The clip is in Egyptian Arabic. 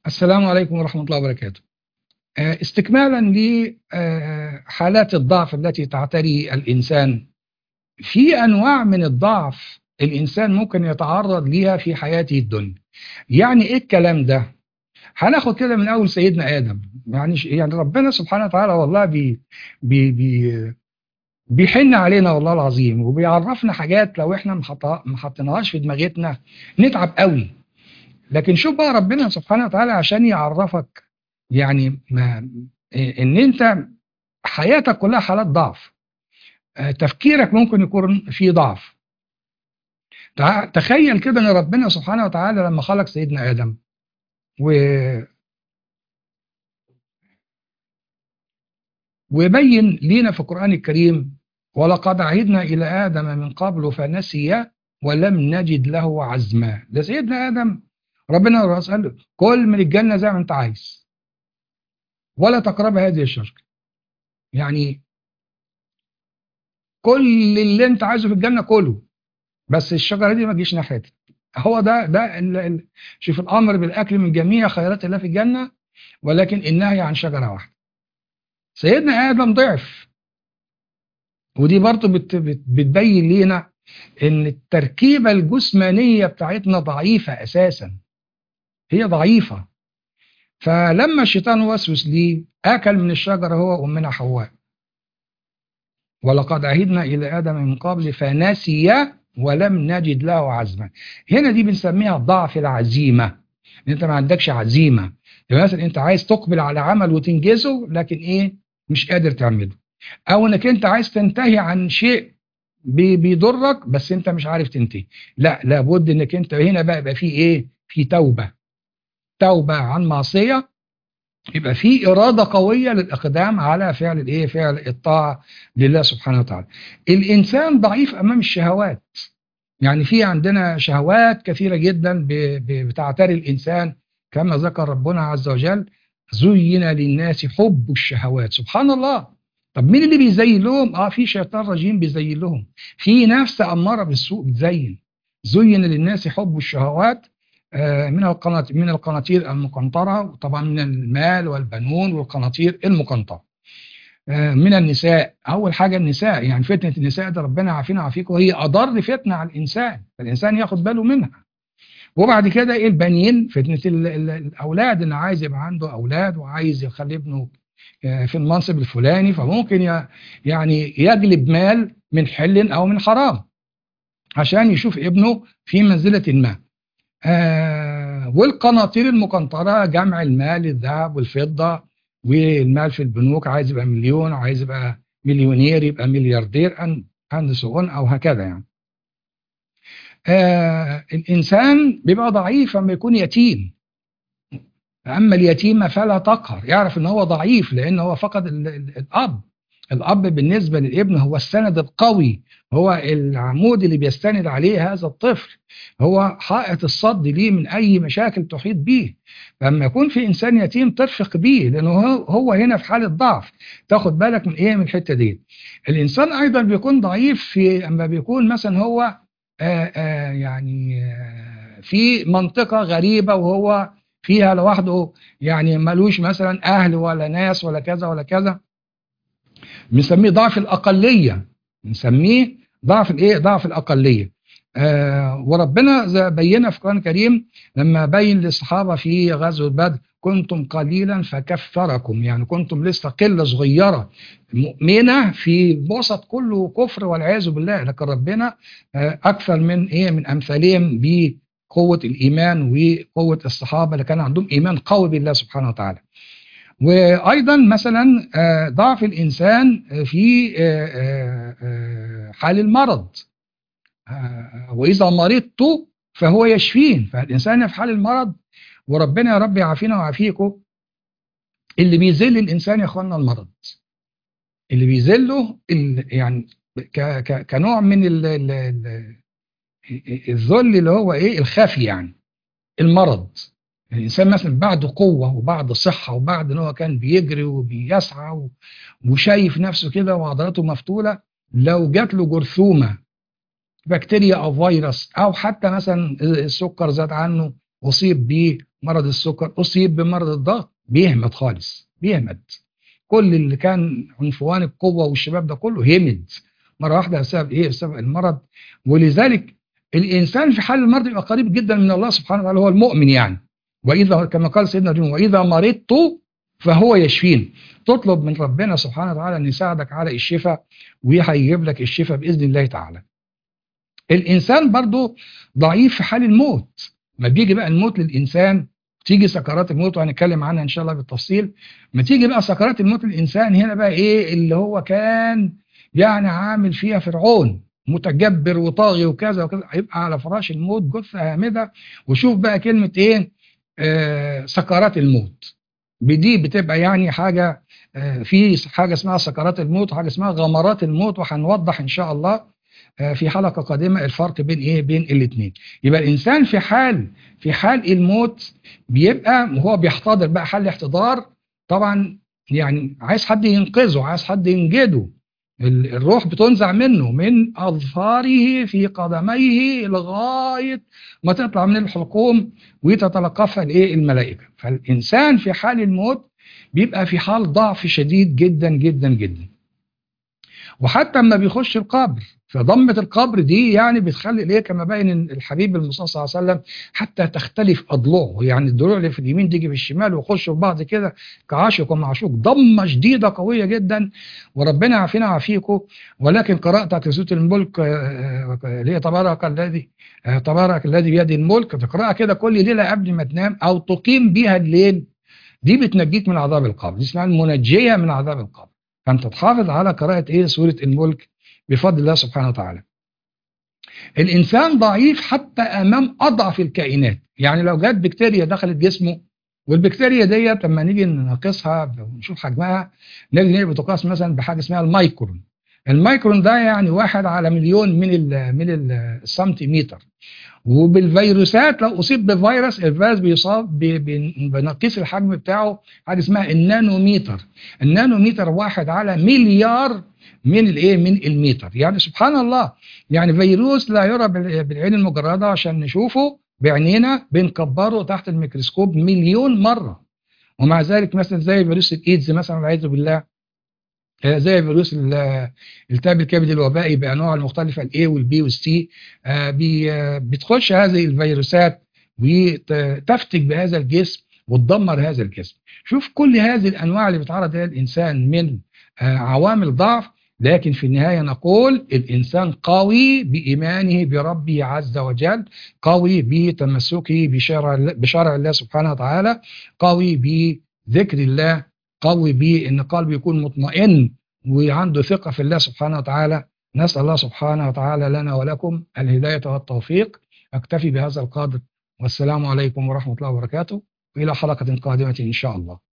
السلام عليكم ورحمة الله وبركاته آه، استكمالا لحالات الضعف التي تعتري الإنسان في أنواع من الضعف الإنسان ممكن يتعرض ليها في حياته الدنيا يعني إيه الكلام ده هناخد كده من أول سيدنا آدم يعني يعني ربنا سبحانه وتعالى والله بي بي بي بيحن علينا والله العظيم وبيعرفنا حاجات لو احنا ما حطيناهاش في دماغتنا نتعب قوي لكن شوف بقى ربنا سبحانه وتعالى عشان يعرفك يعني ما ان انت حياتك كلها حالات ضعف تفكيرك ممكن يكون فيه ضعف تخيل كده ان ربنا سبحانه وتعالى لما خلق سيدنا ادم و ويبين لينا في القرآن الكريم ولقد عهدنا إلى آدم من قبل فنسي ولم نجد له عزما ده سيدنا آدم ربنا قال له كل من الجنة زي ما انت عايز ولا تقرب هذه الشجرة يعني كل اللي انت عايزه في الجنة كله بس الشجرة دي ما تجيش ناحيتها هو ده ده ال ال شوف الأمر بالأكل من جميع خيرات الله في الجنة ولكن النهي عن شجرة واحدة سيدنا آدم ضعف ودي برضه بت بت بتبين لينا ان التركيبة الجسمانية بتاعتنا ضعيفة أساسا هي ضعيفة فلما الشيطان وسوس ليه أكل من الشجرة هو وأمنا حواء ولقد عهدنا إلى آدم من قبل فنسي ولم نجد له عزما هنا دي بنسميها ضعف العزيمة انت ما عندكش عزيمة يعني مثلا انت عايز تقبل على عمل وتنجزه لكن ايه مش قادر تعمله او انك انت عايز تنتهي عن شيء بيضرك بس انت مش عارف تنتهي لا لابد انك انت هنا بقى يبقى في ايه في توبة توبة عن معصية يبقى في إرادة قوية للإقدام على فعل الإيه فعل الطاعة لله سبحانه وتعالى الإنسان ضعيف أمام الشهوات يعني في عندنا شهوات كثيرة جدا بتعتري الإنسان كما ذكر ربنا عز وجل زين للناس حب الشهوات سبحان الله طب مين اللي بيزين لهم اه في شيطان رجيم بيزين لهم في نفس أمارة بالسوء بتزين زين للناس حب الشهوات من القناطير من القناطير المقنطرة وطبعا من المال والبنون والقناطير المقنطرة من النساء أول حاجة النساء يعني فتنة النساء ده ربنا عافينا وعافيكم هي أضر فتنة على الإنسان فالإنسان ياخد باله منها وبعد كده إيه البنين فتنة الأولاد إن عايز يبقى عنده أولاد وعايز يخلي ابنه في المنصب الفلاني فممكن يعني يجلب مال من حل أو من حرام عشان يشوف ابنه في منزلة ما آه والقناطير المقنطرة جمع المال الذهب والفضة والمال في البنوك عايز يبقى مليون عايز يبقى مليونير يبقى ملياردير أن سؤون أو هكذا يعني آه الإنسان بيبقى ضعيف لما يكون يتيم أما اليتيم فلا تقهر يعرف أن هو ضعيف لأن هو فقد الأب الأب بالنسبة للابن هو السند القوي هو العمود اللي بيستند عليه هذا الطفل هو حائط الصد ليه من أي مشاكل تحيط به لما يكون في إنسان يتيم ترفق به لأنه هو هنا في حالة ضعف تاخد بالك من إيه من الحتة دي الإنسان أيضا بيكون ضعيف في أما بيكون مثلا هو آآ آآ يعني آآ في منطقة غريبة وهو فيها لوحده يعني ملوش مثلا أهل ولا ناس ولا كذا ولا كذا بنسميه ضعف الأقلية بنسميه ضعف الايه ضعف الأقلية آه وربنا بينا في القرآن الكريم لما بين للصحابة في غزوة بدر كنتم قليلا فكثركم يعني كنتم لسه قلة صغيرة مؤمنة في وسط كله كفر والعياذ بالله لكن ربنا آه أكثر من إيه من أمثالهم بقوة الإيمان وقوة الصحابة اللي كان عندهم إيمان قوي بالله سبحانه وتعالى وأيضا مثلا ضعف الإنسان في حال المرض وإذا مرضت فهو يشفين فالإنسان في حال المرض وربنا يا رب يعافينا ويعافيكم اللي بيذل الإنسان يا أخوانا المرض اللي بيذله يعني كنوع من الذل اللي هو إيه الخفي يعني المرض الإنسان مثلا بعد قوة وبعد صحة وبعد ان هو كان بيجري وبيسعى وشايف نفسه كده وعضلاته مفتولة لو جات له جرثومة بكتيريا أو فيروس أو حتى مثلا السكر زاد عنه اصيب بمرض السكر اصيب بمرض الضغط بيهمد خالص بيهمد كل اللي كان عنفوان القوه والشباب ده كله همد مره واحده بسبب ايه بسبب المرض ولذلك الانسان في حال المرض يبقى قريب جدا من الله سبحانه وتعالى هو المؤمن يعني واذا كما قال سيدنا النبي واذا مرضت فهو يشفين تطلب من ربنا سبحانه وتعالى ان يساعدك على الشفاء وهيجيب لك الشفاء باذن الله تعالى الانسان برضه ضعيف في حال الموت ما بيجي بقى الموت للانسان تيجي سكرات الموت وهنتكلم عنها ان شاء الله بالتفصيل ما تيجي بقى سكرات الموت للانسان هنا بقى ايه اللي هو كان يعني عامل فيها فرعون متجبر وطاغي وكذا وكذا هيبقى على فراش الموت جثه هامده وشوف بقى كلمه ايه آه سكرات الموت بدي بتبقى يعني حاجه آه في حاجه اسمها سكرات الموت وحاجه اسمها غمرات الموت وهنوضح ان شاء الله آه في حلقه قادمه الفرق بين ايه بين الاثنين يبقى الانسان في حال في حال الموت بيبقى وهو بيحتضر بقى حال الاحتضار طبعا يعني عايز حد ينقذه عايز حد ينجده الروح بتنزع منه من أظفاره في قدميه لغاية ما تطلع من الحلقوم وتتلقفها الايه الملائكة فالإنسان في حال الموت بيبقى في حال ضعف شديد جدا جدا جدا وحتى لما بيخش القبر فضمة القبر دي يعني بتخلي الايه كما بين الحبيب المصطفى صلى الله عليه وسلم حتى تختلف اضلاعه يعني الضلوع اللي في اليمين تيجي في الشمال ويخشوا في بعض كده كعاشق ومعشوق ضمه شديده قويه جدا وربنا يعافينا ويعافيكم ولكن قراءة سوره الملك اللي هي تبارك الذي تبارك الذي بيده الملك تقراها كده كل ليله قبل ما تنام او تقيم بيها الليل دي بتنجيك من عذاب القبر دي اسمها المنجيه من عذاب القبر فانت تحافظ على قراءه ايه سوره الملك بفضل الله سبحانه وتعالى الإنسان ضعيف حتى أمام أضعف الكائنات يعني لو جت بكتيريا دخلت جسمه والبكتيريا ديت لما نيجي نناقصها ونشوف حجمها نجي بتقاس مثلا بحاجه اسمها المايكرون المايكرون ده يعني واحد على مليون من ال من السنتيمتر وبالفيروسات لو اصيب بفيروس الفيروس بيصاب بنقيس الحجم بتاعه حاجه اسمها النانوميتر النانوميتر واحد على مليار من الايه من الميتر يعني سبحان الله يعني فيروس لا يرى بالعين المجرده عشان نشوفه بعينينا بنكبره تحت الميكروسكوب مليون مره ومع ذلك مثلا زي فيروس الايدز مثلا والعياذ بالله زي فيروس التهاب الكبد الوبائي بانواعه المختلفه الاي والبي والسي بتخش هذه الفيروسات وتفتك بهذا الجسم وتدمر هذا الجسم شوف كل هذه الانواع اللي بيتعرض لها الانسان من عوامل ضعف لكن في النهاية نقول الإنسان قوي بإيمانه بربه عز وجل قوي بتمسكه بشرع, بشرع الله سبحانه وتعالى قوي بذكر الله قوي بأن قلبه يكون مطمئن وعنده ثقة في الله سبحانه وتعالى نسأل الله سبحانه وتعالى لنا ولكم الهداية والتوفيق أكتفي بهذا القدر والسلام عليكم ورحمة الله وبركاته وإلى حلقة قادمة إن شاء الله